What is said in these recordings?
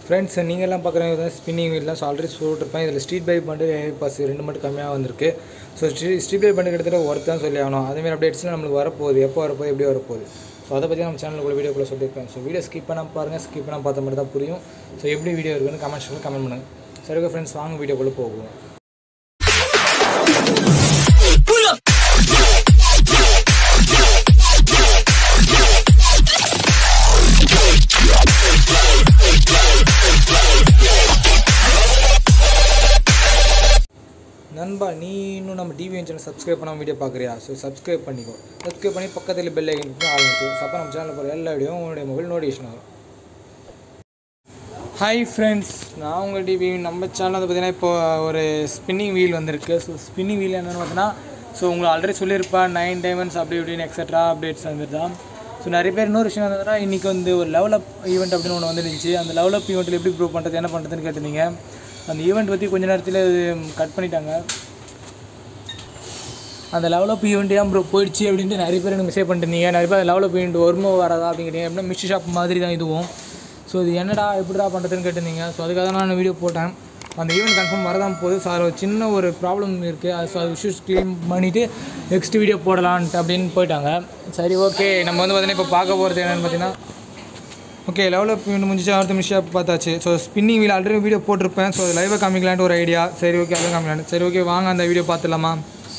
friends நீங்கள்லாம் பார்க்குறவங்க தான் ஸ்பின்னிங் வீல்லாம் ஸோ ஆல்ரெடி சொல்லிட்டுருப்பேன் இதில் ஸ்ட்ரீட் பைக் பண்டு பாஸ் ரெண்டு மட்டும் கம்மியாக வந்திருக்கு ஸோ ஸ்ட்ரீட் ஸ்ட்ரீட் பைக் பண்டு கிட்டத்தட்ட ஒர்த் தான் சொல்லி ஆகணும் அதேமாதிரி அப்டேட்ஸ்லாம் நம்மளுக்கு வரப்போகுது எப்போ வரப்போகுது எப்படி வரப்போகுது ஸோ அதை பற்றி நம்ம சேனலுக்குள்ள வீடியோக்குள்ளே சொல்லியிருப்பேன் ஸோ வீடியோ ஸ்கிப் பண்ணால் பாருங்கள் ஸ்கிப் பண்ணால் பார்த்த மட்டும் தான் புரியும் ஸோ எப்படி வீடியோ இருக்குன்னு கமெண்ட் செக்ஷனில் கமெண்ட் பண்ணுங்கள் சரி ஓகே ஃப்ரெண்ட்ஸ் வாங்க வீடியோக்குள்ளே போகுவோம் நண்பா நீ இன்னும் நம்ம டிவி சேனல் சப்ஸ்கிரைப் பண்ணாமல் வீடியோ பார்க்குறியா ஸோ சப்ஸ்கிரைப் பண்ணிக்கோ சப்ஸ்கிரைப் பண்ணி பக்கத்தில் பெல் ஐக்கன் ஆரம்பிக்கும் ஸோ அப்போ நம்ம சேனலில் போகிற எல்லா வீடியோ உங்களுடைய மொபைல் நோட்டிஃபிகேஷன் ஆகும் ஹாய் ஃப்ரெண்ட்ஸ் நான் உங்கள் டிவி நம்ம சேனல் வந்து பார்த்தீங்கன்னா இப்போ ஒரு ஸ்பின்னிங் வீல் வந்திருக்கு ஸோ ஸ்பின்னிங் வீல் என்னென்னு பார்த்தீங்கன்னா ஸோ உங்களை ஆல்ரெடி சொல்லியிருப்பேன் நைன் டைமண்ட்ஸ் அப்படி இப்படின்னு எக்ஸட்ரா அப்டேட்ஸ் வந்துட்டு தான் ஸோ நிறைய பேர் இன்னொரு விஷயம் என்னன்னா இன்றைக்கி வந்து ஒரு லெவல் அப் ஈவெண்ட் அப்படின்னு ஒன்று வந்துருந்துச்சு அந்த லெவல் அப் ஈவெண்ட்டில் எப்படி ப்ரூவ் பண்ணுறது என்ன பண்ணுறதுன்னு கேட்டிருந்தீங்க அந்த ஈவெண்ட் பற்றி கொஞ்ச நேரத்தில் கட் பண்ணிட்டாங்க அந்த லெவல் அப் ஈவெண்ட் ஏன் ப்ரோ போயிடுச்சு அப்படின்ட்டு நிறைய பேர் எனக்கு மெசேஜ் பண்ணிருந்தீங்க நிறைய பேர் லெவல் அப் ஈவெண்ட் வருமோ வராதா அப்படிங்கிறீங்க எப்படின்னா மிஷி ஷாப் மாதிரி தான் இதுவும் ஸோ இது என்னடா எப்படிடா பண்ணுறதுன்னு கேட்டிருந்தீங்க ஸோ அதுக்காக தான் நான் வீடியோ போட்டேன் அந்த ஈவெண்ட் கன்ஃபார்ம் வரதான் போகுது ஸோ அதில் ஒரு சின்ன ஒரு ப்ராப்ளம் இருக்குது அது ஸோ அது இஷ்யூஸ் க்ளீன் பண்ணிவிட்டு நெக்ஸ்ட் வீடியோ போடலான்ட்டு அப்படின்னு போயிட்டாங்க சரி ஓகே நம்ம வந்து பார்த்தீங்கன்னா இப்போ பார்க்க போகிறது என்னென்னு பார்த்தீங்கன்னா ஓகே லெவல் அப் ஈவெண்ட் முடிஞ்சு அடுத்த மிஷியாக பார்த்தாச்சு so spinning wheel already video போட்டிருப்பேன் ஸோ லைவாக காமிக்கலான்ட்டு ஒரு ஐடியா சரி ஓகே அதுவும் காமிக்கலான்னு சரி ஓகே வாங்க அந்த வீடியோ பார்த்துடலாமா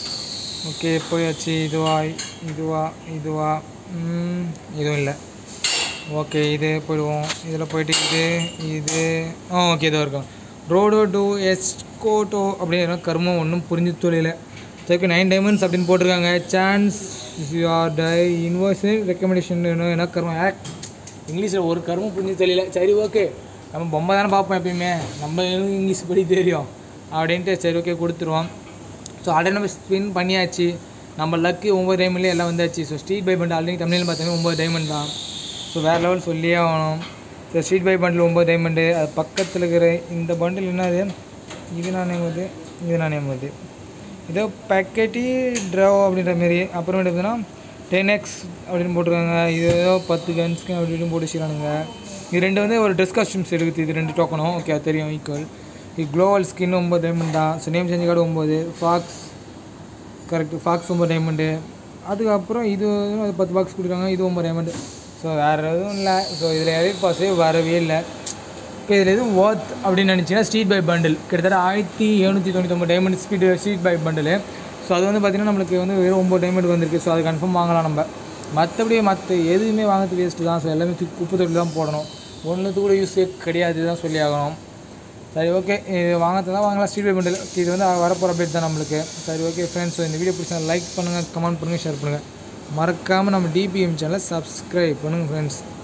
ஓகே போயாச்சு இதுவா இதுவா இதுவா ம், இதுவும் இல்லை ஓகே இது போயிடுவோம் இதில் போயிட்டு இது இது ஆ ஓகே இதோ இருக்கும் ரோடோ டூ எஸ்கோட்டோ அப்படிங்கிற கர்மம் ஒன்றும் புரிஞ்சு தொழில சரி நைன் டைமண்ட்ஸ் அப்படின்னு போட்டிருக்காங்க சான்ஸ் யூஆர் டை இன்வர்ஸ் ரெக்கமெண்டேஷன் என்ன கர்மம் ஆக் இங்கிலீஷில் ஒரு கர்மம் புரிஞ்சு தெரியல சரி ஓகே நம்ம பொம்மை தானே பார்ப்போம் எப்பயுமே நம்ம எனக்கு இங்கிலீஷ் படி தெரியும் அப்படின்ட்டு சரி ஓகே கொடுத்துருவோம் ஸோ ஆல்ரெடி நம்ம ஸ்பின் பண்ணியாச்சு நம்ம லக்கு ஒம்பது டைமண்ட்லேயே எல்லாம் வந்தாச்சு ஸோ ஸ்ட்ரீட் பை பண்ட் ஆல்ரெடி தமிழில் பார்த்தீங்கன்னா ஒம்பது டைமண்ட் தான் ஸோ வேறு லெவல் சொல்லியே ஆகணும் ஸோ ஸ்ட்ரீட் பை பண்டில் ஒம்பது டைமண்டு அது பக்கத்தில் இருக்கிற இந்த பண்டில் என்னது இது நாணயம் வருது இது நாணயம் வருது இதோ பேக்கெட்டி ட்ராவ் அப்படின்ற மாரி அப்புறமேட்டு பார்த்தீங்கன்னா டென் எக்ஸ் அப்படின்னு போட்டிருக்காங்க இது ஏதோ பத்து கன்ஸ்க்கு அப்படி இப்படின்னு போட்டு வச்சுக்கிறானுங்க இது ரெண்டு வந்து ஒரு ட்ரெஸ் காஸ்டியூம்ஸ் எடுக்குது இது ரெண்டு டோக்கனும் ஓகே அது தெரியும் ஈக்குவல் இது குளோவல் ஸ்கின் ஒம்பது டைமண்ட் தான் ஸோ நேம் சேஞ்ச் கார்டு ஒம்பது ஃபாக்ஸ் கரெக்ட் ஃபாக்ஸ் ஒம்பது டைமண்டு அதுக்கப்புறம் இது அது பத்து பாக்ஸ் கொடுக்குறாங்க இது ஒம்பது டைமண்டு ஸோ வேறு எதுவும் இல்லை ஸோ இதில் எலைட் பாஸே வரவே இல்லை இப்போ இதில் எதுவும் ஒர்த் அப்படின்னு நினச்சிங்கன்னா ஸ்ட்ரீட் பை பண்டில் கிட்டத்தட்ட ஆயிரத்தி எழுநூற்றி தொண்ணூத்தொம்பது டைமண்ட் ஸ்பீட் ஸ்ட்ரீட் பை பண்டில் ஸோ அது வந்து பார்த்திங்கன்னா நம்மளுக்கு வந்து வெறும் ஒம்பது டைமண்ட் வந்திருக்கு ஸோ அது கன்ஃபார்ம் வாங்கலாம் நம்ம மற்றபடி மற்ற எதுவுமே வாங்கிறது வேஸ்ட்டு தான் ஸோ எல்லாமே தூக்கி குப்பை தொட்டி தான் போடணும் ஒன்றுத்து கூட யூஸே கிடையாது தான் சொல்லி ஆகணும் சரி ஓகே இது வாங்கிறது தான் வாங்கலாம் ஸ்ட்ரீட் பை பண்டில் இது வந்து வரப்போகிற அப்டேட் தான் நம்மளுக்கு சரி ஓகே ஃப்ரெண்ட்ஸ் ஸோ இந்த வீடியோ பிடிச்சா லைக் பண்ணுங்கள் கமெண்ட் பண்ணுங்கள் ஷேர் பண்ணுங்கள் மறக்காமல் நம்ம டிபிஎம் சேனலை சப்ஸ்கிரைப் பண்ணுங்கள் ஃப்ரெண்ட்ஸ்